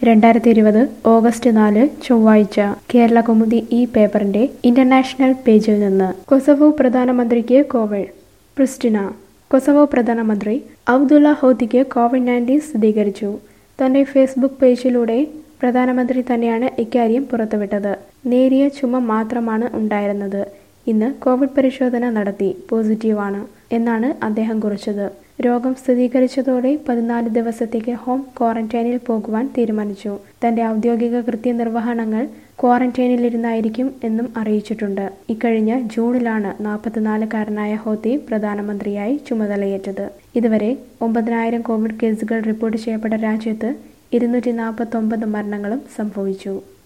രണ്ടായിരത്തി ഇരുപത് ഓഗസ്റ്റ് നാല് ചൊവ്വാഴ്ച കേരള കൗമുദി ഈ പേപ്പറിന്റെ ഇന്റർനാഷണൽ പേജിൽ നിന്ന് കൊസവോ പ്രധാനമന്ത്രിക്ക് കോവിഡ് പ്രിസ്റ്റിന കൊസവോ പ്രധാനമന്ത്രി അബ്ദുള്ള ഹോദിക്ക് കോവിഡ് നയൻറ്റീൻ സ്ഥിരീകരിച്ചു തന്റെ ഫേസ്ബുക്ക് പേജിലൂടെ പ്രധാനമന്ത്രി തന്നെയാണ് ഇക്കാര്യം പുറത്തുവിട്ടത് നേരിയ ചുമ മാത്രമാണ് ഉണ്ടായിരുന്നത് ഇന്ന് കോവിഡ് പരിശോധന നടത്തി പോസിറ്റീവാണ് എന്നാണ് അദ്ദേഹം കുറിച്ചത് രോഗം സ്ഥിരീകരിച്ചതോടെ പതിനാല് ദിവസത്തേക്ക് ഹോം ക്വാറന്റൈനിൽ പോകുവാൻ തീരുമാനിച്ചു തന്റെ ഔദ്യോഗിക കൃത്യനിർവഹണങ്ങൾ ക്വാറന്റൈനിലിരുന്നായിരിക്കും എന്നും അറിയിച്ചിട്ടുണ്ട് ഇക്കഴിഞ്ഞ ജൂണിലാണ് നാൽപ്പത്തിനാലുകാരനായ ഹോത്തി പ്രധാനമന്ത്രിയായി ചുമതലയേറ്റത് ഇതുവരെ ഒമ്പതിനായിരം കോവിഡ് കേസുകൾ റിപ്പോർട്ട് ചെയ്യപ്പെട്ട രാജ്യത്ത് ഇരുന്നൂറ്റി നാൽപ്പത്തൊമ്പത് മരണങ്ങളും സംഭവിച്ചു